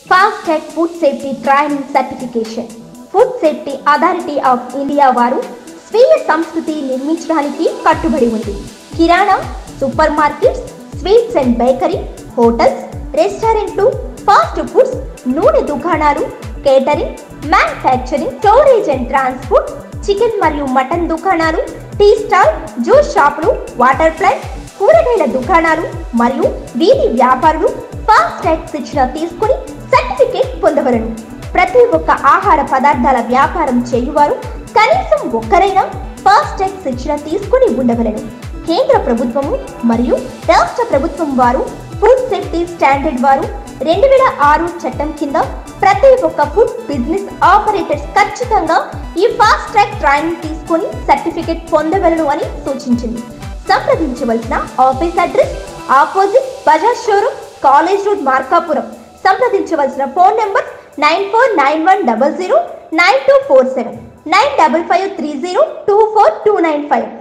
fast track food safety training certification food safety authority of India వారు స్వీయ సంస్కృతి నిర్మించడానికి కట్టుబడి ఉంది కిరాణా super markets sweets and bakery hotels రెస్టారెంట్లు ఫాస్ట్ ఫుడ్స్ నూనె దుకాణాలు catering manufacturing storage and transport chicken మరియు మటన్ దుకాణాలు టీ స్టాల్ జ్యూస్ షాపులు వాటర్ ప్లాంట్ కూరగాయల దుకాణాలు మరియు వీధి వ్యాపారులు ఫాస్ట్ ట్యాగ్ శిక్షణ తీసుకుని సర్టిఫికేట్ పొందవలను ప్రతి ఒక్క ఆహార పదార్థాల వ్యాపారం చేయువారు కనీసం ఒక్కరైనా ఫాస్ట్ ట్యాగ్ శిక్షణ తీసుకుని ఉండవలను కేంద్ర ప్రభుత్వము మరియు రాష్ట్ర ప్రభుత్వం వారు ఫుడ్ సేఫ్టీ స్టాండర్డ్ వారు రెండు వేల ఆరు చట్టం కింద ప్రతి ఒక్క ఫుడ్ బిజినెస్ ఆపరేటర్స్ ఖచ్చితంగా ఈ ఫాస్ట్ ట్రాక్ ట్రైనింగ్ తీసుకొని సర్టిఫికేట్ పొందవలను అని సూచించింది సంప్రదించవలసిన office address opposite Bajaj showroom college road Markapuram సంప్రదించవలసిన phone number nine four nine one double zero nine two four seven nine double five three zero two four two nine five